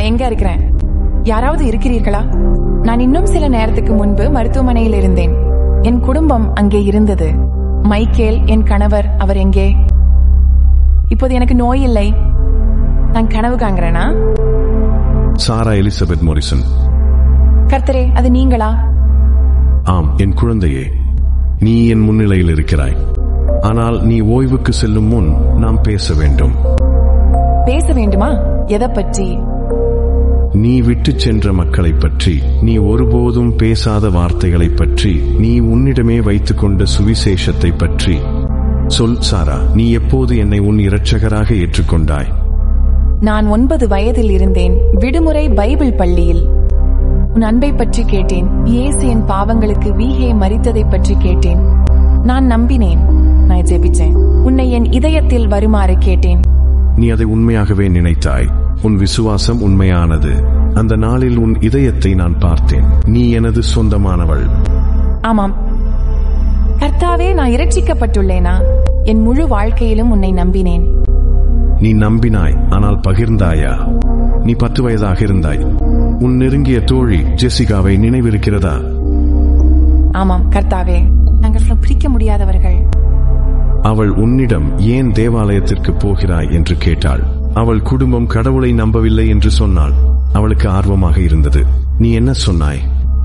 எங்க இருக்கிறேன் யாராவது இருக்கிறீர்களா நான் இன்னும் சில நேரத்துக்கு முன்பு மருத்துவமனையில் இருந்தேன் என் குடும்பம் அங்கே இருந்தது மைக்கேல் என் கணவர் அவர் எங்கே இப்போது எனக்கு நோய் இல்லை நான் கனவு காண்கிறேனா சாரா எலிசபெத் மோரிசன் கர்த்தரே அது நீங்களா ஆம் என் குழந்தையே நீ என் முன்னிலையில் இருக்கிறாய் ஆனால் நீ ஓய்வுக்கு செல்லும் முன் நாம் பேச வேண்டும் பேச வேண்டுமா எதை பற்றி நீ விட்டுச் சென்ற மக்களைப் பற்றி நீ ஒருபோதும் பேசாத வார்த்தைகளைப் பற்றி நீ உன்னிடமே வைத்துக்கொண்ட சுவிசேஷத்தை பற்றி சொல் சாரா நீ எப்போது என்னை உன் இரட்சகராக ஏற்றுக்கொண்டாய் நான் ஒன்பது வயதில் இருந்தேன் விடுமுறை பைபிள் பள்ளியில் உன் அன்பை பற்றி கேட்டேன் இயேசு என் பாவங்களுக்கு வீகே மரித்ததை பற்றி கேட்டேன் நான் நம்பினேன் நான் ஜெபிச்சேன் உன்னை என் இதயத்தில் வருமாறு கேட்டேன் நீ அதை உண்மையாகவே நினைத்தாய் உன் விசுவாசம் உண்மையானது அந்த நாளில் உன் இதயத்தை நான் பார்த்தேன் நீ எனது சொந்தமானவள் ஆமாம் கர்த்தாவே நான் இரட்சிக்கப்பட்டுள்ளேனா என் முழு வாழ்க்கையிலும் உன்னை நம்பினேன் நீ நம்பினாய் ஆனால் பகிர்ந்தாயா நீ பத்து வயதாக இருந்தாய் உன் நெருங்கிய தோழி ஜெசிகாவை நினைவிருக்கிறதா ஆமாம் கர்த்தாவே நாங்கள் பிரிக்க முடியாதவர்கள் அவள் உன்னிடம் ஏன் தேவாலயத்திற்கு போகிறாய் என்று கேட்டாள் அவள் குடும்பம் கடவுளை நம்பவில்லை என்று சொன்னாள் அவளுக்கு ஆர்வமாக இருந்தது நீ என்ன சொன்னாய்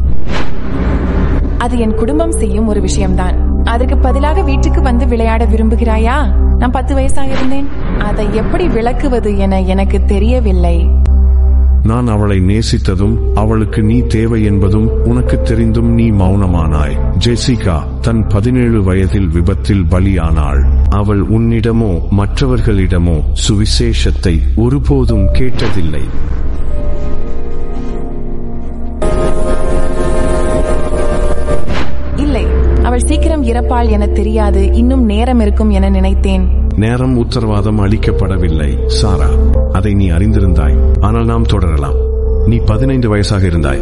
அது என் குடும்பம் செய்யும் ஒரு விஷயம்தான் அதுக்கு பதிலாக வீட்டுக்கு வந்து விளையாட விரும்புகிறாயா நான் பத்து வயசாக இருந்தேன் அதை எப்படி விளக்குவது என எனக்கு தெரியவில்லை நான் அவளை நேசித்ததும் அவளுக்கு நீ தேவை என்பதும் உனக்கு தெரிந்தும் நீ மௌனமானாய் ஜெசிகா தன் பதினேழு வயதில் விபத்தில் பலியானாள் அவள் உன்னிடமோ மற்றவர்களிடமோ சுவிசேஷத்தை ஒருபோதும் கேட்டதில்லை இல்லை அவள் சீக்கிரம் இறப்பாள் என தெரியாது இன்னும் நேரம் இருக்கும் என நினைத்தேன் நேரம் உத்தரவாதம் அளிக்கப்படவில்லை சாரா அதை நீ அறிந்திருந்தாய் ஆனால் நாம் தொடரலாம் நீ பதினைந்து வயசாக இருந்தாய்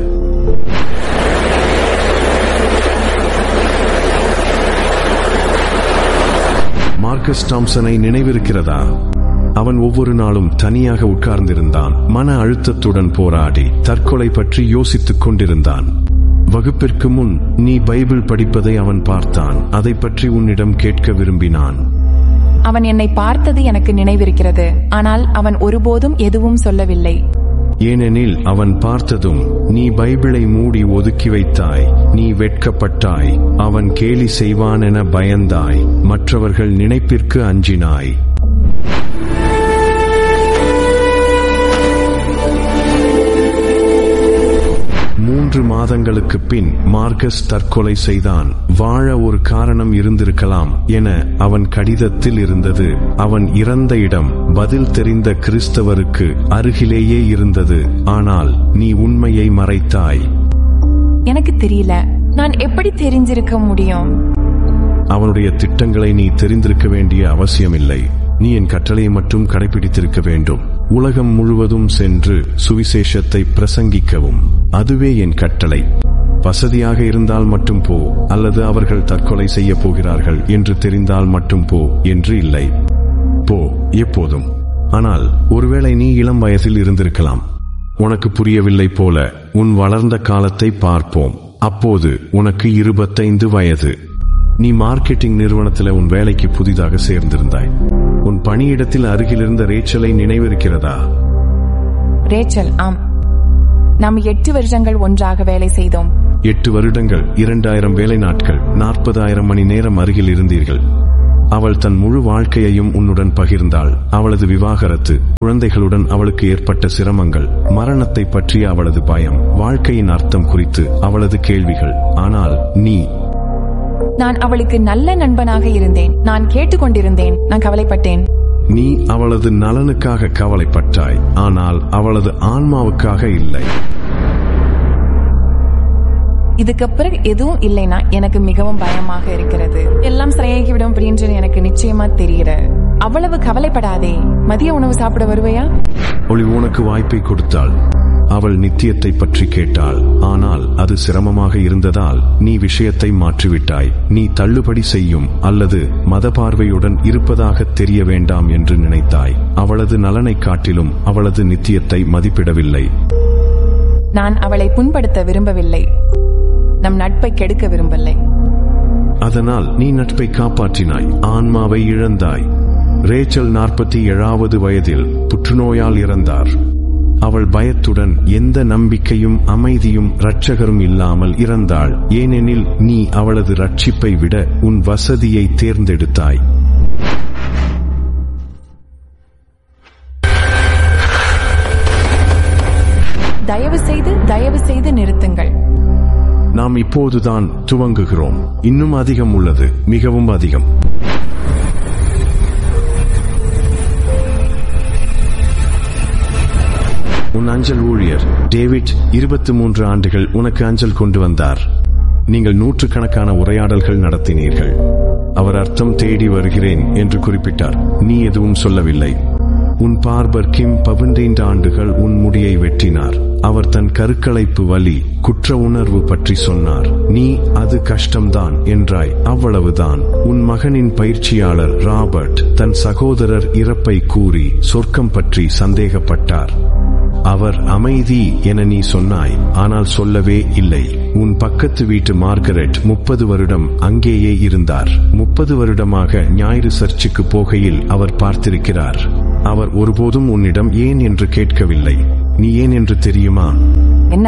மார்க்கஸ் டாம்சனை நினைவிருக்கிறதா அவன் ஒவ்வொரு நாளும் தனியாக உட்கார்ந்திருந்தான் மன அழுத்தத்துடன் போராடி தற்கொலை பற்றி யோசித்துக் கொண்டிருந்தான் வகுப்பிற்கு முன் நீ பைபிள் படிப்பதை அவன் பார்த்தான் அதை பற்றி உன்னிடம் கேட்க விரும்பினான் அவன் என்னை பார்த்தது எனக்கு நினைவிருக்கிறது ஆனால் அவன் ஒருபோதும் எதுவும் சொல்லவில்லை ஏனெனில் அவன் பார்த்ததும் நீ பைபிளை மூடி ஒதுக்கி வைத்தாய் நீ வெட்கப்பட்டாய் அவன் கேலி செய்வான் என பயந்தாய் மற்றவர்கள் நினைப்பிற்கு அஞ்சினாய் மூன்று மாதங்களுக்கு பின் மார்கஸ் தற்கொலை செய்தான் வாழ ஒரு காரணம் இருந்திருக்கலாம் என அவன் கடிதத்தில் இருந்தது அவன் இறந்த இடம் பதில் தெரிந்த கிறிஸ்தவருக்கு அருகிலேயே இருந்தது ஆனால் நீ உண்மையை மறைத்தாய் எனக்கு தெரியல நான் எப்படி தெரிஞ்சிருக்க முடியும் அவனுடைய திட்டங்களை நீ தெரிந்திருக்க வேண்டிய அவசியமில்லை நீ என் கட்டளையை மட்டும் கடைபிடித்திருக்க வேண்டும் உலகம் முழுவதும் சென்று சுவிசேஷத்தை பிரசங்கிக்கவும் அதுவே என் கட்டளை வசதியாக இருந்தால் மட்டும் போ அல்லது அவர்கள் தற்கொலை செய்ய போகிறார்கள் என்று தெரிந்தால் மட்டும் போ என்று இல்லை போ எப்போதும் ஆனால் ஒருவேளை நீ இளம் வயதில் இருந்திருக்கலாம் உனக்கு புரியவில்லை போல உன் வளர்ந்த காலத்தை பார்ப்போம் அப்போது உனக்கு இருபத்தைந்து வயது நீ மார்க்கெட்டிங் நிறுவனத்தில் உன் வேலைக்கு புதிதாக சேர்ந்திருந்தாய் உன் பணியிடத்தில் அருகிலிருந்த ரேச்சலை நினைவிருக்கிறதா ரேச்சல் ஆம் நாம் எட்டு வருஷங்கள் ஒன்றாக வேலை செய்தோம் எட்டு வருடங்கள் இரண்டாயிரம் வேலை நாட்கள் நாற்பதாயிரம் மணி நேரம் அருகில் இருந்தீர்கள் அவள் தன் முழு வாழ்க்கையையும் உன்னுடன் பகிர்ந்தாள் அவளது விவாகரத்து குழந்தைகளுடன் அவளுக்கு ஏற்பட்ட சிரமங்கள் மரணத்தை பற்றிய அவளது பயம் வாழ்க்கையின் அர்த்தம் குறித்து அவளது கேள்விகள் ஆனால் நீ நான் அவளுக்கு நல்ல நண்பனாக இருந்தேன் நான் கேட்டுக்கொண்டிருந்தேன் நான் கவலைப்பட்டேன் நீ அவளது நலனுக்காக கவலைப்பட்டாய் ஆனால் அவளது ஆன்மாவுக்காக இல்லை இதுக்கு பிறகு எதுவும் இல்லைன்னா எனக்கு மிகவும் பயமாக இருக்கிறது எல்லாம் சரியாகிவிடும் அப்படின்னு எனக்கு நிச்சயமா தெரியற அவ்வளவு கவலைப்படாதே மதிய உணவு சாப்பிட வருவையா ஒளி உனக்கு வாய்ப்பை கொடுத்தாள் அவள் நித்தியத்தை பற்றி கேட்டாள் ஆனால் அது சிரமமாக இருந்ததால் நீ விஷயத்தை மாற்றிவிட்டாய் நீ தள்ளுபடி செய்யும் அல்லது மத பார்வையுடன் இருப்பதாக தெரிய வேண்டாம் என்று நினைத்தாய் அவளது நலனைக் காட்டிலும் அவளது நித்தியத்தை மதிப்பிடவில்லை நான் அவளை புண்படுத்த விரும்பவில்லை நம் நட்பை கெடுக்க விரும்பவில்லை அதனால் நீ நட்பை காப்பாற்றினாய் ஆன்மாவை இழந்தாய் ரேச்சல் நாற்பத்தி ஏழாவது வயதில் புற்றுநோயால் இறந்தார் அவள் பயத்துடன் எந்த நம்பிக்கையும் அமைதியும் இரட்சகரும் இல்லாமல் இறந்தாள் ஏனெனில் நீ அவளது ரட்சிப்பை விட உன் வசதியை தேர்ந்தெடுத்தாய் தயவு செய்து தயவு செய்து நிறுத்துங்கள் நாம் இப்போதுதான் துவங்குகிறோம் இன்னும் அதிகம் உள்ளது மிகவும் அதிகம் உன் அஞ்சல் ஊழியர் டேவிட் இருபத்தி மூன்று ஆண்டுகள் உனக்கு அஞ்சல் கொண்டு வந்தார் நீங்கள் நூற்றுக்கணக்கான உரையாடல்கள் நடத்தினீர்கள் அவர் அர்த்தம் தேடி வருகிறேன் என்று குறிப்பிட்டார் நீ எதுவும் சொல்லவில்லை உன் பார்பர் கிம் பதினைந்து ஆண்டுகள் உன் முடியை வெட்டினார் அவர் தன் கருக்கலைப்பு வலி குற்ற உணர்வு பற்றி சொன்னார் நீ அது கஷ்டம்தான் என்றாய் அவ்வளவுதான் உன் மகனின் பயிற்சியாளர் ராபர்ட் தன் சகோதரர் இறப்பை கூறி சொர்க்கம் பற்றி சந்தேகப்பட்டார் அவர் அமைதி என நீ சொன்னாய் ஆனால் சொல்லவே இல்லை உன் பக்கத்து வீட்டு மார்கரெட் முப்பது வருடம் அங்கேயே இருந்தார் முப்பது வருடமாக ஞாயிறு சர்ச்சுக்கு போகையில் அவர் பார்த்திருக்கிறார் அவர் ஒருபோதும் உன்னிடம் ஏன் என்று கேட்கவில்லை நீ ஏன் என்று தெரியுமா என்ன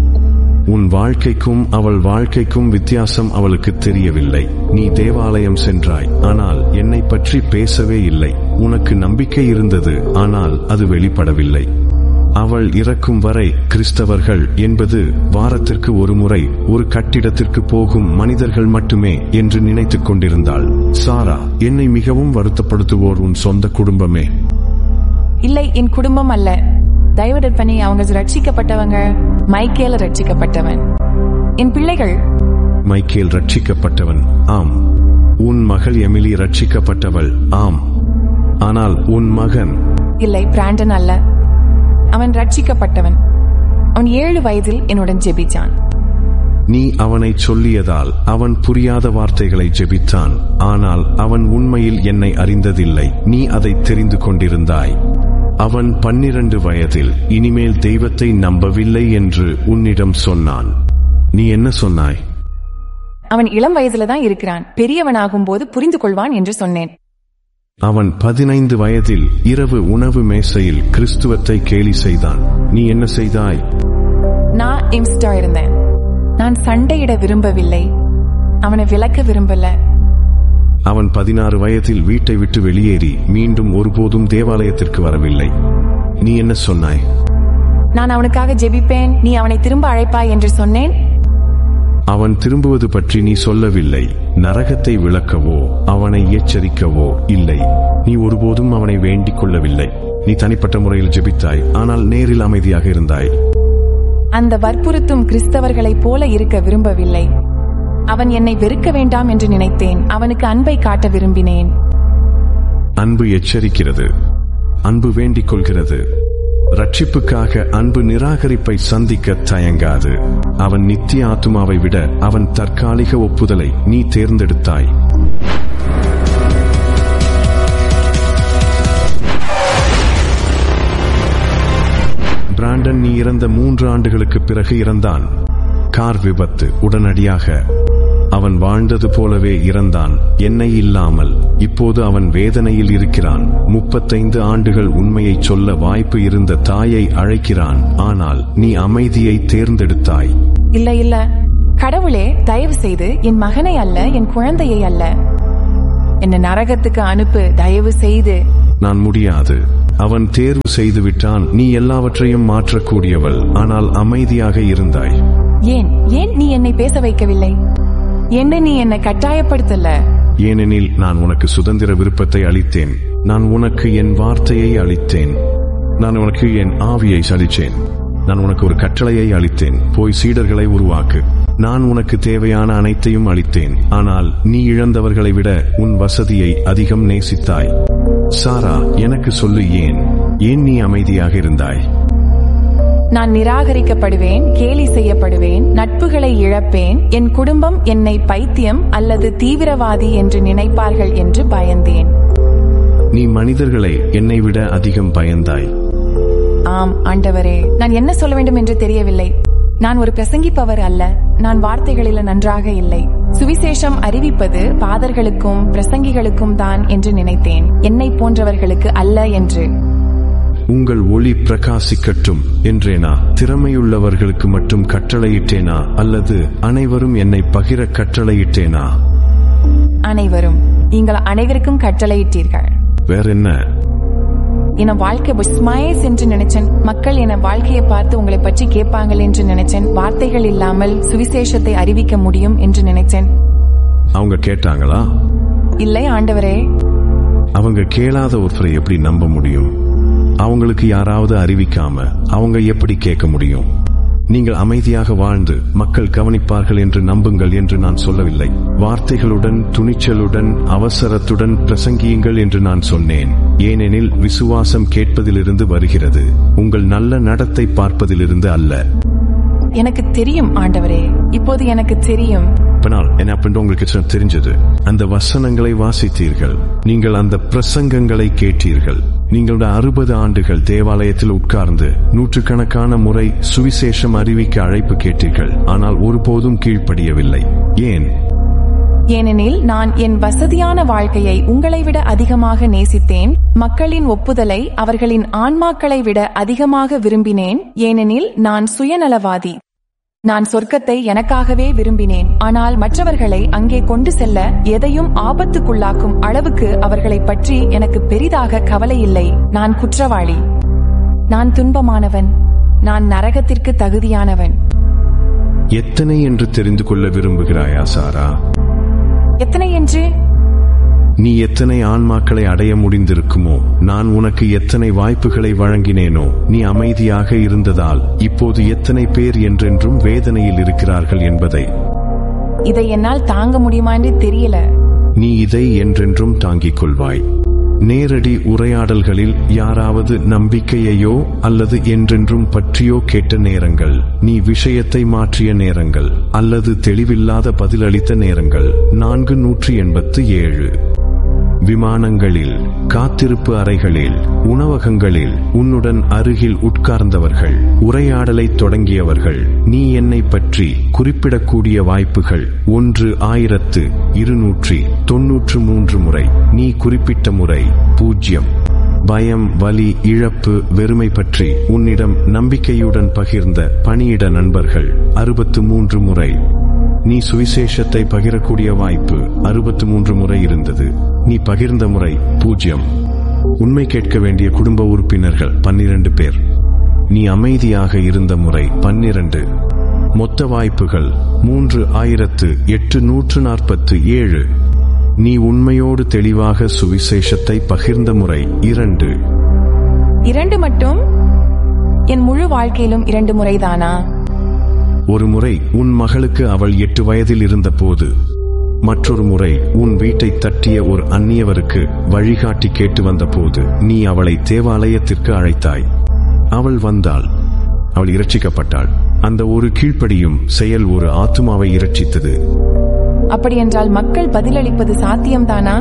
உன் வாழ்க்கைக்கும் அவள் வாழ்க்கைக்கும் வித்தியாசம் அவளுக்கு தெரியவில்லை நீ தேவாலயம் சென்றாய் ஆனால் என்னை பற்றி பேசவே இல்லை உனக்கு நம்பிக்கை இருந்தது ஆனால் அது வெளிப்படவில்லை அவள் இறக்கும் வரை கிறிஸ்தவர்கள் என்பது வாரத்திற்கு ஒரு முறை ஒரு கட்டிடத்திற்கு போகும் மனிதர்கள் மட்டுமே என்று நினைத்துக் கொண்டிருந்தாள் சாரா என்னை மிகவும் வருத்தப்படுத்துவோர் உன் சொந்த குடும்பமே இல்லை என் குடும்பம் அல்ல தயவு பண்ணி அவங்க ரட்சிக்கப்பட்டவங்க மைக்கேல ரட்சிக்கப்பட்டவன் என் பிள்ளைகள் மைக்கேல் ரட்சிக்கப்பட்டவன் ஆம் உன் மகள் எமிலி ரட்சிக்கப்பட்டவள் ஆம் ஆனால் உன் மகன் இல்லை பிராண்டன் அல்ல அவன் ரட்சிக்கப்பட்டவன் அவன் ஏழு வயதில் என்னுடன் ஜெபிச்சான் நீ அவனை சொல்லியதால் அவன் புரியாத வார்த்தைகளை ஜெபித்தான் ஆனால் அவன் உண்மையில் என்னை அறிந்ததில்லை நீ அதை தெரிந்து கொண்டிருந்தாய் அவன் பன்னிரண்டு வயதில் இனிமேல் தெய்வத்தை நம்பவில்லை என்று உன்னிடம் சொன்னான் நீ என்ன சொன்னாய் அவன் இளம் வயதுல தான் இருக்கிறான் பெரியவனாகும் போது புரிந்து கொள்வான் என்று சொன்னேன் அவன் பதினைந்து வயதில் இரவு உணவு மேசையில் கிறிஸ்துவத்தை கேலி செய்தான் நீ என்ன செய்தாய் நான் இம்ஸ்டா இருந்தேன் நான் சண்டையிட விரும்பவில்லை அவனை விளக்க விரும்பல அவன் பதினாறு வயதில் வீட்டை விட்டு வெளியேறி மீண்டும் ஒருபோதும் தேவாலயத்திற்கு வரவில்லை நீ என்ன சொன்னாய் நான் அவனுக்காக ஜெபிப்பேன் நீ அவனை திரும்ப அழைப்பாய் என்று சொன்னேன் அவன் திரும்புவது பற்றி நீ சொல்லவில்லை நரகத்தை விளக்கவோ அவனை எச்சரிக்கவோ இல்லை நீ ஒருபோதும் அவனை வேண்டிக் கொள்ளவில்லை நீ தனிப்பட்ட முறையில் ஜெபித்தாய் ஆனால் நேரில் அமைதியாக இருந்தாய் அந்த வற்புறுத்தும் கிறிஸ்தவர்களைப் போல இருக்க விரும்பவில்லை அவன் என்னை வெறுக்க வேண்டாம் என்று நினைத்தேன் அவனுக்கு அன்பை காட்ட விரும்பினேன் அன்பு எச்சரிக்கிறது அன்பு வேண்டிக் கொள்கிறது ரட்சிப்புக்காக அன்பு நிராகரிப்பை சந்திக்க தயங்காது அவன் நித்திய ஆத்துமாவை விட அவன் தற்காலிக ஒப்புதலை நீ தேர்ந்தெடுத்தாய் பிராண்டன் நீ இறந்த மூன்று ஆண்டுகளுக்கு பிறகு இறந்தான் கார் விபத்து உடனடியாக அவன் வாழ்ந்தது போலவே இறந்தான் என்னை இல்லாமல் இப்போது அவன் வேதனையில் இருக்கிறான் முப்பத்தைந்து ஆண்டுகள் உண்மையை சொல்ல வாய்ப்பு இருந்த தாயை அழைக்கிறான் ஆனால் நீ அமைதியை தேர்ந்தெடுத்தாய் இல்ல இல்ல கடவுளே தயவு செய்து என் மகனை அல்ல என் குழந்தையை அல்ல என்ன நரகத்துக்கு அனுப்பு தயவு செய்து நான் முடியாது அவன் தேர்வு செய்து விட்டான் நீ எல்லாவற்றையும் மாற்றக்கூடியவள் ஆனால் அமைதியாக இருந்தாய் ஏன் ஏன் நீ என்னை பேச வைக்கவில்லை என்ன நீ என்னை கட்டாயப்படுத்தல ஏனெனில் நான் உனக்கு சுதந்திர விருப்பத்தை அளித்தேன் நான் உனக்கு என் வார்த்தையை அளித்தேன் நான் உனக்கு என் ஆவியை சலிச்சேன் நான் உனக்கு ஒரு கட்டளையை அளித்தேன் போய் சீடர்களை உருவாக்கு நான் உனக்கு தேவையான அனைத்தையும் அளித்தேன் ஆனால் நீ இழந்தவர்களை விட உன் வசதியை அதிகம் நேசித்தாய் சாரா எனக்கு சொல்லு ஏன் ஏன் நீ அமைதியாக இருந்தாய் நான் நிராகரிக்கப்படுவேன் கேலி செய்யப்படுவேன் நட்புகளை இழப்பேன் என் குடும்பம் என்னை பைத்தியம் அல்லது தீவிரவாதி என்று நினைப்பார்கள் என்று பயந்தேன் நீ மனிதர்களை என்னை விட அதிகம் பயந்தாய் ஆம் ஆண்டவரே நான் என்ன சொல்ல வேண்டும் என்று தெரியவில்லை நான் ஒரு பிரசங்கிப்பவர் அல்ல நான் வார்த்தைகளில் நன்றாக இல்லை சுவிசேஷம் அறிவிப்பது பாதர்களுக்கும் பிரசங்கிகளுக்கும் தான் என்று நினைத்தேன் என்னை போன்றவர்களுக்கு அல்ல என்று உங்கள் ஒளி பிரகாசிக்கட்டும் என்றேனா திறமையுள்ளவர்களுக்கு மட்டும் கட்டளையிட்டேனா அல்லது அனைவரும் என்னை பகிர கட்டளையிட்டேனா அனைவரும் நீங்கள் அனைவருக்கும் கட்டளையிட்டீர்கள் வேற என்ன என வாழ்க்கை ஸ்மைஸ் என்று நினைச்சேன் மக்கள் என வாழ்க்கையை பார்த்து உங்களை பற்றி கேட்பாங்கள் என்று நினைச்சேன் வார்த்தைகள் இல்லாமல் சுவிசேஷத்தை அறிவிக்க முடியும் என்று நினைச்சேன் அவங்க கேட்டாங்களா இல்லை ஆண்டவரே அவங்க கேளாத ஒருத்தரை எப்படி நம்ப முடியும் அவங்களுக்கு யாராவது அறிவிக்காம அவங்க எப்படி கேட்க முடியும் நீங்கள் அமைதியாக வாழ்ந்து மக்கள் கவனிப்பார்கள் என்று நம்புங்கள் என்று நான் சொல்லவில்லை வார்த்தைகளுடன் துணிச்சலுடன் அவசரத்துடன் பிரசங்கியுங்கள் என்று நான் சொன்னேன் ஏனெனில் விசுவாசம் கேட்பதிலிருந்து வருகிறது உங்கள் நல்ல நடத்தை பார்ப்பதிலிருந்து அல்ல எனக்கு தெரியும் ஆண்டவரே இப்போது எனக்கு தெரியும் பின்னால் என்ன அப்படின்னு உங்களுக்கு சொ- தெரிஞ்சது அந்த வசனங்களை வாசித்தீர்கள் நீங்கள் அந்த பிரசங்கங்களை கேட்டீர்கள் நீங்களுடைய அறுபது ஆண்டுகள் தேவாலயத்தில் உட்கார்ந்து நூற்றுக்கணக்கான முறை சுவிசேஷம் அறிவிக்க அழைப்பு கேட்டீர்கள் ஆனால் ஒருபோதும் கீழ்ப்படியவில்லை ஏன் ஏனெனில் நான் என் வசதியான வாழ்க்கையை உங்களை விட அதிகமாக நேசித்தேன் மக்களின் ஒப்புதலை அவர்களின் ஆன்மாக்களை விட அதிகமாக விரும்பினேன் ஏனெனில் நான் சுயநலவாதி நான் சொர்க்கத்தை எனக்காகவே விரும்பினேன் ஆனால் மற்றவர்களை அங்கே கொண்டு செல்ல எதையும் ஆபத்துக்குள்ளாக்கும் அளவுக்கு அவர்களை பற்றி எனக்கு பெரிதாக கவலை இல்லை நான் குற்றவாளி நான் துன்பமானவன் நான் நரகத்திற்கு தகுதியானவன் எத்தனை என்று தெரிந்து கொள்ள விரும்புகிறாயா சாரா எத்தனை என்று நீ எத்தனை ஆன்மாக்களை அடைய முடிந்திருக்குமோ நான் உனக்கு எத்தனை வாய்ப்புகளை வழங்கினேனோ நீ அமைதியாக இருந்ததால் இப்போது எத்தனை பேர் என்றென்றும் வேதனையில் இருக்கிறார்கள் என்பதை இதை என்னால் தாங்க முடியுமா என்று தெரியல நீ இதை என்றென்றும் தாங்கிக் கொள்வாய் நேரடி உரையாடல்களில் யாராவது நம்பிக்கையையோ அல்லது என்றென்றும் பற்றியோ கேட்ட நேரங்கள் நீ விஷயத்தை மாற்றிய நேரங்கள் அல்லது தெளிவில்லாத பதிலளித்த நேரங்கள் நான்கு நூற்றி எண்பத்து ஏழு விமானங்களில் காத்திருப்பு அறைகளில் உணவகங்களில் உன்னுடன் அருகில் உட்கார்ந்தவர்கள் உரையாடலை தொடங்கியவர்கள் நீ என்னை பற்றி குறிப்பிடக்கூடிய வாய்ப்புகள் ஒன்று ஆயிரத்து இருநூற்றி தொன்னூற்று மூன்று முறை நீ குறிப்பிட்ட முறை பூஜ்யம் பயம் வலி இழப்பு வெறுமை பற்றி உன்னிடம் நம்பிக்கையுடன் பகிர்ந்த பணியிட நண்பர்கள் அறுபத்து மூன்று முறை நீ சுவிசேஷத்தை பகிரக்கூடிய வாய்ப்பு அறுபத்து மூன்று முறை இருந்தது நீ பகிர்ந்த முறை பூஜ்யம் உண்மை கேட்க வேண்டிய குடும்ப உறுப்பினர்கள் பன்னிரண்டு பேர் நீ அமைதியாக இருந்த முறை பன்னிரண்டு மொத்த வாய்ப்புகள் மூன்று ஆயிரத்து எட்டு நூற்று நாற்பத்து ஏழு நீ உண்மையோடு தெளிவாக சுவிசேஷத்தை பகிர்ந்த முறை இரண்டு இரண்டு மட்டும் என் முழு வாழ்க்கையிலும் இரண்டு முறைதானா ஒரு முறை உன் மகளுக்கு அவள் எட்டு வயதில் இருந்தபோது மற்றொரு முறை உன் வீட்டை தட்டிய ஒரு அந்நியவருக்கு வழிகாட்டி கேட்டு வந்தபோது நீ அவளை தேவாலயத்திற்கு அழைத்தாய் அவள் வந்தாள் அவள் இரட்சிக்கப்பட்டாள் அந்த ஒரு கீழ்ப்படியும் செயல் ஒரு ஆத்துமாவை இரட்சித்தது அப்படியென்றால் மக்கள் பதிலளிப்பது சாத்தியம்தானா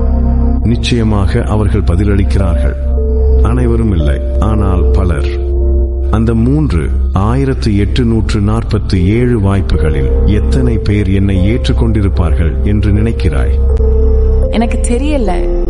நிச்சயமாக அவர்கள் பதிலளிக்கிறார்கள் அனைவரும் இல்லை ஆனால் பலர் அந்த மூன்று ஆயிரத்து எட்டுநூற்று நாற்பத்தி ஏழு வாய்ப்புகளில் எத்தனை பேர் என்னை ஏற்றுக்கொண்டிருப்பார்கள் என்று நினைக்கிறாய் எனக்கு தெரியல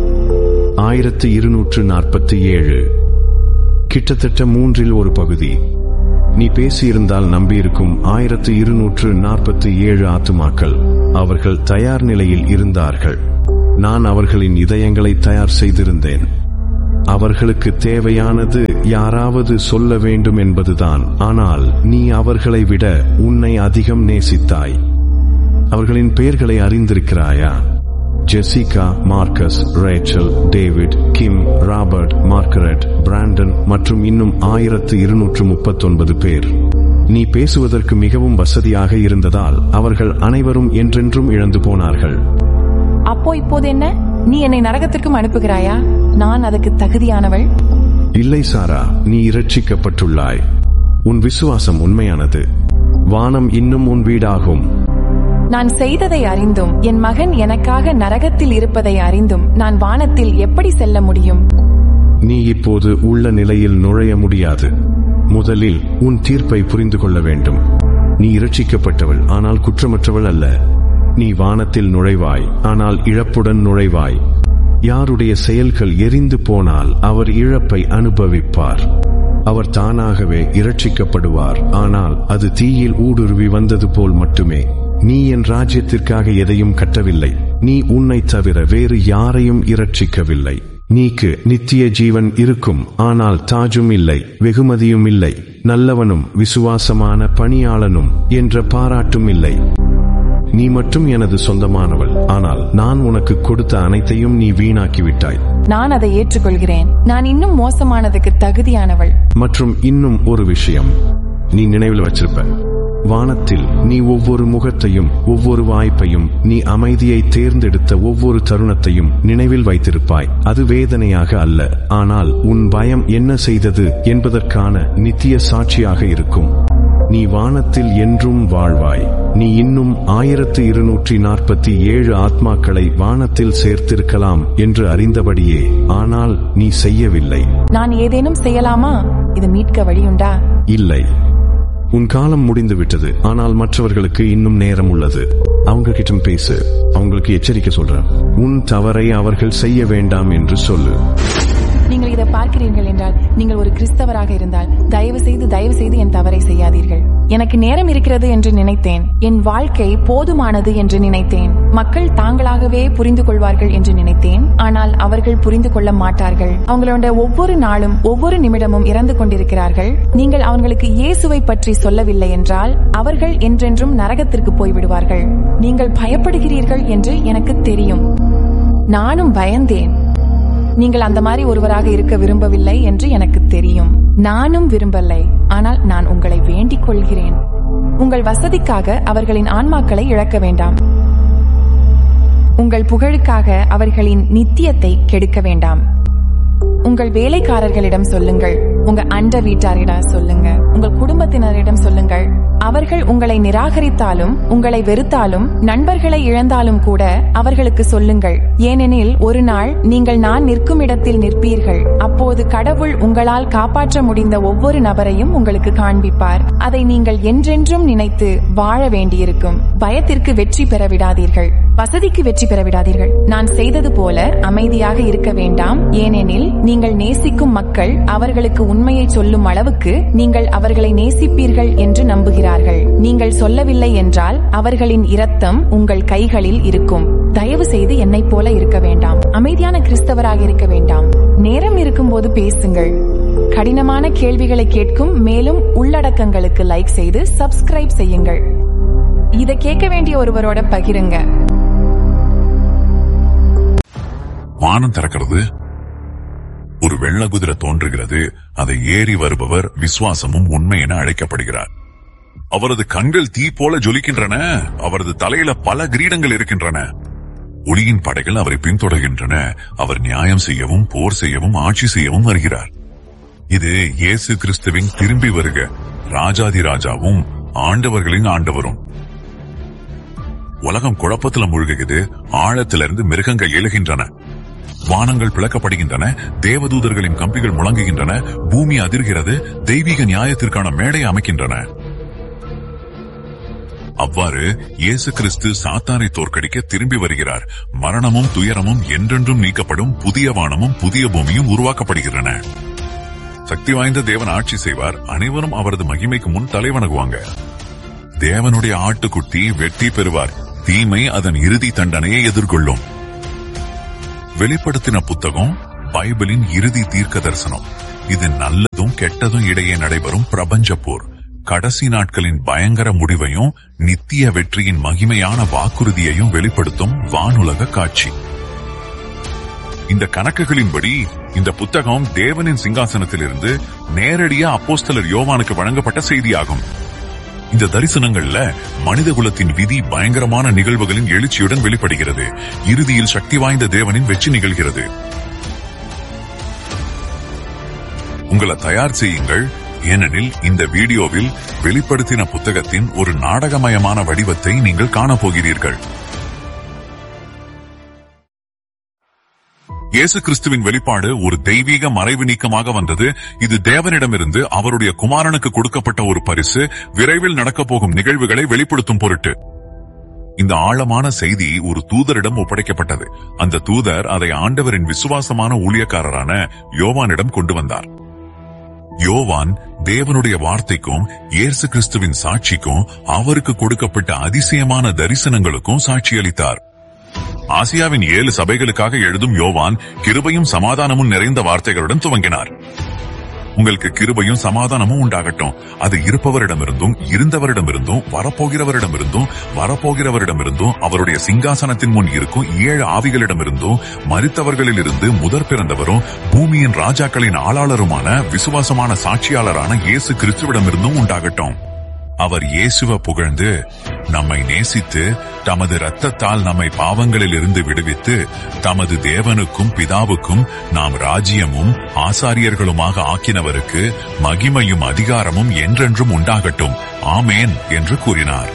ஆயிரத்து இருநூற்று நாற்பத்தி ஏழு கிட்டத்தட்ட மூன்றில் ஒரு பகுதி நீ பேசியிருந்தால் நம்பியிருக்கும் ஆயிரத்து இருநூற்று நாற்பத்தி ஏழு ஆத்துமாக்கள் அவர்கள் தயார் நிலையில் இருந்தார்கள் நான் அவர்களின் இதயங்களை தயார் செய்திருந்தேன் அவர்களுக்கு தேவையானது யாராவது சொல்ல வேண்டும் என்பதுதான் ஆனால் நீ அவர்களை விட உன்னை அதிகம் நேசித்தாய் அவர்களின் பெயர்களை அறிந்திருக்கிறாயா Jessica Marcus Rachel David Kim Robert Margaret Brandon மற்றும் இன்னும் ஆயிரத்து இருநூற்று முப்பத்தொன்பது பேர் நீ பேசுவதற்கு மிகவும் வசதியாக இருந்ததால் அவர்கள் அனைவரும் என்றென்றும் இழந்து போனார்கள் அப்போ இப்போது என்ன நீ என்னை நரகத்திற்கும் அனுப்புகிறாயா நான் அதுக்கு தகுதியானவள் இல்லை சாரா நீ இரட்சிக்கப்பட்டுள்ளாய் உன் விசுவாசம் உண்மையானது வானம் இன்னும் உன் வீடாகும் நான் செய்ததை அறிந்தும் என் மகன் எனக்காக நரகத்தில் இருப்பதை அறிந்தும் நான் வானத்தில் எப்படி செல்ல முடியும் நீ இப்போது உள்ள நிலையில் நுழைய முடியாது முதலில் உன் தீர்ப்பை புரிந்து கொள்ள வேண்டும் நீ இரட்சிக்கப்பட்டவள் ஆனால் குற்றமற்றவள் அல்ல நீ வானத்தில் நுழைவாய் ஆனால் இழப்புடன் நுழைவாய் யாருடைய செயல்கள் எரிந்து போனால் அவர் இழப்பை அனுபவிப்பார் அவர் தானாகவே இரட்சிக்கப்படுவார் ஆனால் அது தீயில் ஊடுருவி வந்தது போல் மட்டுமே நீ என் ராஜ்யத்திற்காக எதையும் கட்டவில்லை நீ உன்னை தவிர வேறு யாரையும் இரட்சிக்கவில்லை நீக்கு நித்திய ஜீவன் இருக்கும் ஆனால் தாஜும் இல்லை வெகுமதியும் இல்லை நல்லவனும் விசுவாசமான பணியாளனும் என்ற பாராட்டும் இல்லை நீ மட்டும் எனது சொந்தமானவள் ஆனால் நான் உனக்கு கொடுத்த அனைத்தையும் நீ வீணாக்கிவிட்டாய் நான் அதை ஏற்றுக்கொள்கிறேன் நான் இன்னும் மோசமானதுக்கு தகுதியானவள் மற்றும் இன்னும் ஒரு விஷயம் நீ நினைவில் வச்சிருப்ப வானத்தில் நீ ஒவ்வொரு முகத்தையும் ஒவ்வொரு வாய்ப்பையும் நீ அமைதியை தேர்ந்தெடுத்த ஒவ்வொரு தருணத்தையும் நினைவில் வைத்திருப்பாய் அது வேதனையாக அல்ல ஆனால் உன் பயம் என்ன செய்தது என்பதற்கான நித்திய சாட்சியாக இருக்கும் நீ வானத்தில் என்றும் வாழ்வாய் நீ இன்னும் ஆயிரத்து இருநூற்றி நாற்பத்தி ஏழு ஆத்மாக்களை வானத்தில் சேர்த்திருக்கலாம் என்று அறிந்தபடியே ஆனால் நீ செய்யவில்லை நான் ஏதேனும் செய்யலாமா இது மீட்க வழியுண்டா இல்லை உன் காலம் முடிந்து விட்டது ஆனால் மற்றவர்களுக்கு இன்னும் நேரம் உள்ளது அவங்க கிட்ட பேசு அவங்களுக்கு எச்சரிக்கை சொல்றேன் உன் தவறை அவர்கள் செய்ய வேண்டாம் என்று சொல்லு நீங்கள் இதை பார்க்கிறீர்கள் என்றால் நீங்கள் ஒரு கிறிஸ்தவராக இருந்தால் தயவு செய்து தயவு செய்து என் தவறை செய்யாதீர்கள் எனக்கு நேரம் இருக்கிறது என்று நினைத்தேன் என் வாழ்க்கை போதுமானது என்று நினைத்தேன் மக்கள் தாங்களாகவே புரிந்து கொள்வார்கள் என்று நினைத்தேன் ஆனால் அவர்கள் புரிந்து கொள்ள மாட்டார்கள் அவங்களோட ஒவ்வொரு நாளும் ஒவ்வொரு நிமிடமும் இறந்து கொண்டிருக்கிறார்கள் நீங்கள் அவங்களுக்கு இயேசுவை பற்றி சொல்லவில்லை என்றால் அவர்கள் என்றென்றும் நரகத்திற்கு போய்விடுவார்கள் நீங்கள் பயப்படுகிறீர்கள் என்று எனக்கு தெரியும் நானும் பயந்தேன் நீங்கள் அந்த மாதிரி ஒருவராக இருக்க விரும்பவில்லை என்று எனக்கு தெரியும் நானும் விரும்பலை ஆனால் நான் உங்களை வேண்டிக் கொள்கிறேன் உங்கள் வசதிக்காக அவர்களின் ஆன்மாக்களை இழக்க வேண்டாம் உங்கள் புகழுக்காக அவர்களின் நித்தியத்தை கெடுக்க வேண்டாம் உங்கள் வேலைக்காரர்களிடம் சொல்லுங்கள் உங்க அண்ட வீட்டாரிடம் சொல்லுங்க உங்கள் குடும்பத்தினரிடம் சொல்லுங்கள் அவர்கள் உங்களை நிராகரித்தாலும் உங்களை வெறுத்தாலும் நண்பர்களை இழந்தாலும் கூட அவர்களுக்கு சொல்லுங்கள் ஏனெனில் ஒரு நாள் நீங்கள் நான் நிற்கும் இடத்தில் நிற்பீர்கள் அப்போது கடவுள் உங்களால் காப்பாற்ற முடிந்த ஒவ்வொரு நபரையும் உங்களுக்கு காண்பிப்பார் அதை நீங்கள் என்றென்றும் நினைத்து வாழ வேண்டியிருக்கும் பயத்திற்கு வெற்றி பெற விடாதீர்கள் வசதிக்கு வெற்றி பெற விடாதீர்கள் நான் செய்தது போல அமைதியாக இருக்க வேண்டாம் ஏனெனில் நீங்கள் நேசிக்கும் மக்கள் அவர்களுக்கு உண்மையை சொல்லும் அளவுக்கு நீங்கள் அவர்களை நேசிப்பீர்கள் என்று நம்புகிறார்கள் நீங்கள் சொல்லவில்லை என்றால் அவர்களின் இரத்தம் உங்கள் கைகளில் இருக்கும் தயவு செய்து என்னைப் போல இருக்க வேண்டாம் அமைதியான கிறிஸ்தவராக இருக்க வேண்டாம் நேரம் இருக்கும்போது பேசுங்கள் கடினமான கேள்விகளை கேட்கும் மேலும் உள்ளடக்கங்களுக்கு லைக் செய்து சப்ஸ்கிரைப் செய்யுங்கள் இதை கேட்க வேண்டிய ஒருவரோட பகிருங்க வானம் திறக்கிறது ஒரு வெள்ள குதிரை தோன்றுகிறது அதை ஏறி வருபவர் விசுவாசமும் உண்மை என அழைக்கப்படுகிறார் அவரது கண்கள் தீ போல ஜொலிக்கின்றன அவரது தலையில பல கிரீடங்கள் இருக்கின்றன ஒளியின் படைகள் அவரை பின்தொடர்கின்றன அவர் நியாயம் செய்யவும் போர் செய்யவும் ஆட்சி செய்யவும் வருகிறார் இது இயேசு கிறிஸ்துவின் திரும்பி வருக ராஜாதி ராஜாவும் ஆண்டவர்களின் ஆண்டவரும் உலகம் குழப்பத்துல மூழ்குகிறது ஆழத்திலிருந்து மிருகங்கள் எழுகின்றன வானங்கள் பிளக்கப்படுகின்றன தேவதூதர்களின் கம்பிகள் முழங்குகின்றன பூமி அதிர்கிறது தெய்வீக நியாயத்திற்கான மேடை அமைக்கின்றன அவ்வாறு இயேசு கிறிஸ்து சாத்தானை தோற்கடிக்க திரும்பி வருகிறார் மரணமும் துயரமும் என்றென்றும் நீக்கப்படும் புதிய வானமும் புதிய பூமியும் உருவாக்கப்படுகின்றன சக்தி வாய்ந்த தேவன் ஆட்சி செய்வார் அனைவரும் அவரது மகிமைக்கு முன் தலைவணங்குவாங்க தேவனுடைய ஆட்டுக்குட்டி வெற்றி பெறுவார் தீமை அதன் இறுதி தண்டனையை எதிர்கொள்ளும் வெளிப்படுத்தின புத்தகம் பைபிளின் இறுதி தீர்க்க தரிசனம் இது நல்லதும் கெட்டதும் இடையே நடைபெறும் பிரபஞ்ச போர் கடைசி நாட்களின் பயங்கர முடிவையும் நித்திய வெற்றியின் மகிமையான வாக்குறுதியையும் வெளிப்படுத்தும் வானுலக காட்சி இந்த கணக்குகளின்படி இந்த புத்தகம் தேவனின் சிங்காசனத்திலிருந்து நேரடியா அப்போஸ்தலர் யோவானுக்கு வழங்கப்பட்ட செய்தியாகும் இந்த தரிசனங்கள்ல மனித குலத்தின் விதி பயங்கரமான நிகழ்வுகளின் எழுச்சியுடன் வெளிப்படுகிறது இறுதியில் சக்தி வாய்ந்த தேவனின் வெற்றி நிகழ்கிறது உங்களை தயார் செய்யுங்கள் ஏனெனில் இந்த வீடியோவில் வெளிப்படுத்தின புத்தகத்தின் ஒரு நாடகமயமான வடிவத்தை நீங்கள் காணப்போகிறீர்கள் இயேசு கிறிஸ்துவின் வெளிப்பாடு ஒரு தெய்வீக மறைவு நீக்கமாக வந்தது இது தேவனிடமிருந்து அவருடைய குமாரனுக்கு கொடுக்கப்பட்ட ஒரு பரிசு விரைவில் நடக்கப் போகும் நிகழ்வுகளை வெளிப்படுத்தும் பொருட்டு இந்த ஆழமான செய்தி ஒரு தூதரிடம் ஒப்படைக்கப்பட்டது அந்த தூதர் அதை ஆண்டவரின் விசுவாசமான ஊழியக்காரரான யோவானிடம் கொண்டு வந்தார் யோவான் தேவனுடைய வார்த்தைக்கும் இயேசு கிறிஸ்துவின் சாட்சிக்கும் அவருக்கு கொடுக்கப்பட்ட அதிசயமான தரிசனங்களுக்கும் சாட்சியளித்தார் ஆசியாவின் ஏழு சபைகளுக்காக எழுதும் யோவான் கிருபையும் சமாதானமும் நிறைந்த வார்த்தைகளுடன் துவங்கினார் உங்களுக்கு கிருபையும் சமாதானமும் உண்டாகட்டும் அது இருப்பவரிடமிருந்தும் இருந்தவரிடமிருந்தும் வரப்போகிறவரிடமிருந்தும் வரப்போகிறவரிடமிருந்தும் அவருடைய சிங்காசனத்தின் முன் இருக்கும் ஏழு ஆவிகளிடமிருந்தும் மரித்தவர்களிலிருந்து முதற் பிறந்தவரும் பூமியின் ராஜாக்களின் ஆளாளருமான விசுவாசமான சாட்சியாளரான இயேசு கிறிஸ்துவிடமிருந்தும் உண்டாகட்டும் அவர் இயேசுவ புகழ்ந்து நம்மை நேசித்து தமது இரத்தத்தால் நம்மை பாவங்களில் இருந்து விடுவித்து தமது தேவனுக்கும் பிதாவுக்கும் நாம் ராஜ்யமும் ஆசாரியர்களுமாக ஆக்கினவருக்கு மகிமையும் அதிகாரமும் என்றென்றும் உண்டாகட்டும் ஆமேன் என்று கூறினார்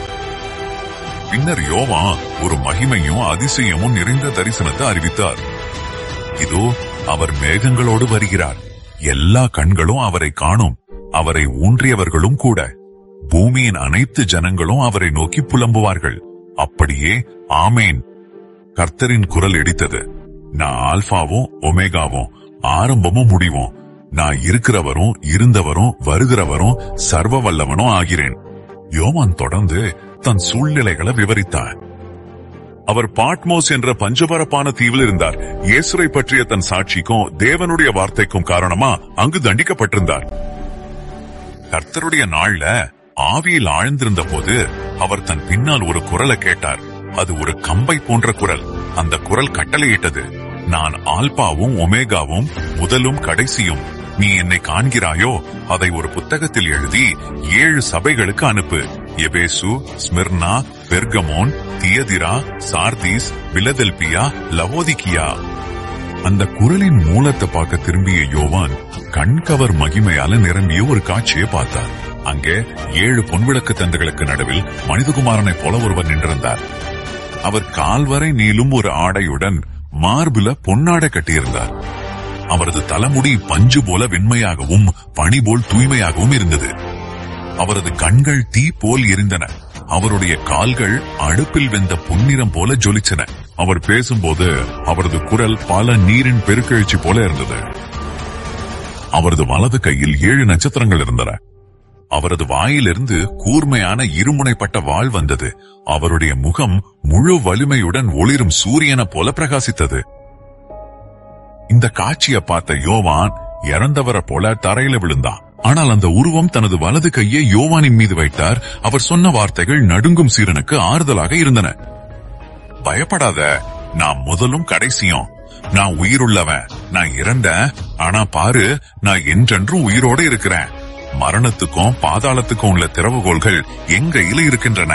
பின்னர் யோவா ஒரு மகிமையும் அதிசயமும் நிறைந்த தரிசனத்தை அறிவித்தார் இதோ அவர் மேகங்களோடு வருகிறார் எல்லா கண்களும் அவரை காணும் அவரை ஊன்றியவர்களும் கூட பூமியின் அனைத்து ஜனங்களும் அவரை நோக்கி புலம்புவார்கள் அப்படியே ஆமேன் கர்த்தரின் குரல் இடித்தது நான் ஆல்பாவும் ஒமேகாவும் ஆரம்பமும் முடிவும் நான் இருக்கிறவரும் இருந்தவரும் வருகிறவரும் சர்வ வல்லவனும் ஆகிறேன் யோவான் தொடர்ந்து தன் சூழ்நிலைகளை விவரித்தார் அவர் பாட்மோஸ் என்ற பஞ்சபரப்பான தீவில் இருந்தார் இயேசுரை பற்றிய தன் சாட்சிக்கும் தேவனுடைய வார்த்தைக்கும் காரணமா அங்கு தண்டிக்கப்பட்டிருந்தார் கர்த்தருடைய நாள்ல ஆவியில் ஆழ்ந்திருந்த போது அவர் தன் பின்னால் ஒரு குரலை கேட்டார் அது ஒரு கம்பை போன்ற குரல் அந்த குரல் கட்டளையிட்டது நான் ஆல்பாவும் ஒமேகாவும் முதலும் கடைசியும் நீ என்னை காண்கிறாயோ அதை ஒரு புத்தகத்தில் எழுதி ஏழு சபைகளுக்கு அனுப்பு எபேசு Smyrna Pergamon Thyatira Sardis Philadelphia Laodicea அந்த குரலின் மூலத்தை பார்க்க திரும்பிய யோவான் கண்கவர் மகிமையால நிரம்பிய ஒரு காட்சியை பார்த்தார் அங்கே ஏழு பொன்விளக்கு தந்துகளுக்கு நடுவில் மனிதகுமாரனைப் போல ஒருவர் நின்றிருந்தார் அவர் கால்வரை நீளும் ஒரு ஆடையுடன் மார்புல பொன்னாடை கட்டியிருந்தார் அவரது தலைமுடி பஞ்சு போல வெண்மையாகவும் பனி போல் தூய்மையாகவும் இருந்தது அவரது கண்கள் தீ போல் எரிந்தன அவருடைய கால்கள் அடுப்பில் வெந்த பொன்னிறம் போல ஜொலிச்சன அவர் பேசும்போது அவரது குரல் பல நீரின் பெருக்கெழுச்சி போல இருந்தது அவரது வலது கையில் ஏழு நட்சத்திரங்கள் இருந்தன அவரது வாயிலிருந்து கூர்மையான இருமுனைப்பட்ட வாள் வந்தது அவருடைய முகம் முழு வலிமையுடன் ஒளிரும் சூரியனை போல பிரகாசித்தது இந்த காட்சியை பார்த்த யோவான் இறந்தவரை போல தரையில விழுந்தான் ஆனால் அந்த உருவம் தனது வலது கையை யோவானின் மீது வைத்தார் அவர் சொன்ன வார்த்தைகள் நடுங்கும் சீரனுக்கு ஆறுதலாக இருந்தன பயப்படாத நான் முதலும் கடைசியும் நான் உயிருள்ளவன் நான் இறந்தேன் ஆனா பாரு நான் என்றென்றும் உயிரோட இருக்கிறேன் மரணத்துக்கும் பாதாளத்துக்கும் உள்ள திறவுகோள்கள் என் கையில இருக்கின்றன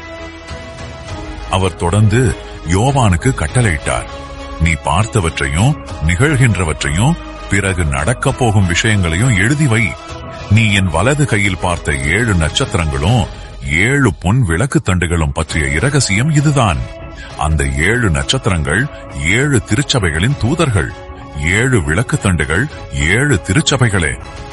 அவர் தொடர்ந்து யோவானுக்கு கட்டளையிட்டார் நீ பார்த்தவற்றையும் நிகழ்கின்றவற்றையும் பிறகு நடக்கப் போகும் விஷயங்களையும் எழுதி வை நீ என் வலது கையில் பார்த்த ஏழு நட்சத்திரங்களும் ஏழு பொன் விளக்கு தண்டுகளும் பற்றிய இரகசியம் இதுதான் அந்த ஏழு நட்சத்திரங்கள் ஏழு திருச்சபைகளின் தூதர்கள் ஏழு விளக்கு தண்டுகள் ஏழு திருச்சபைகளே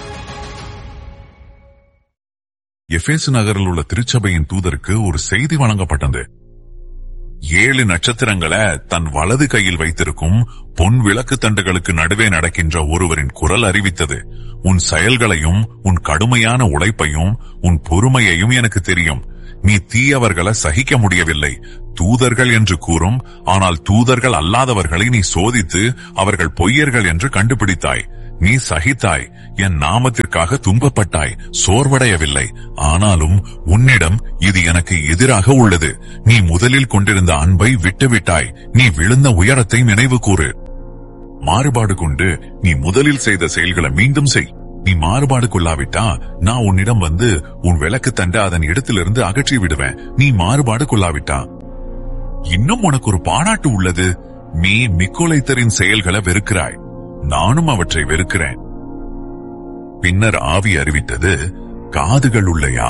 எஃபேசு நகரில் உள்ள திருச்சபையின் தூதருக்கு ஒரு செய்தி வழங்கப்பட்டது ஏழு நட்சத்திரங்களை தன் வலது கையில் வைத்திருக்கும் பொன் விளக்கு தண்டுகளுக்கு நடுவே நடக்கின்ற ஒருவரின் குரல் அறிவித்தது உன் செயல்களையும் உன் கடுமையான உழைப்பையும் உன் பொறுமையையும் எனக்கு தெரியும் நீ தீயவர்களை சகிக்க முடியவில்லை தூதர்கள் என்று கூறும் ஆனால் தூதர்கள் அல்லாதவர்களை நீ சோதித்து அவர்கள் பொய்யர்கள் என்று கண்டுபிடித்தாய் நீ சகித்தாய் என் நாமத்திற்காக துன்பப்பட்டாய் சோர்வடையவில்லை ஆனாலும் உன்னிடம் இது எனக்கு எதிராக உள்ளது நீ முதலில் கொண்டிருந்த அன்பை விட்டுவிட்டாய் நீ விழுந்த உயரத்தை நினைவு கூறு மாறுபாடு கொண்டு நீ முதலில் செய்த செயல்களை மீண்டும் செய் நீ மாறுபாடு கொள்ளாவிட்டா நான் உன்னிடம் வந்து உன் விளக்கு தண்ட அதன் இடத்திலிருந்து அகற்றி விடுவேன் நீ மாறுபாடு கொள்ளாவிட்டா இன்னும் உனக்கு ஒரு பாராட்டு உள்ளது நீ நிக்கோலைத்தரின் செயல்களை வெறுக்கிறாய் நானும் அவற்றை வெறுக்கிறேன் பின்னர் ஆவி அறிவித்தது காதுகள் உள்ள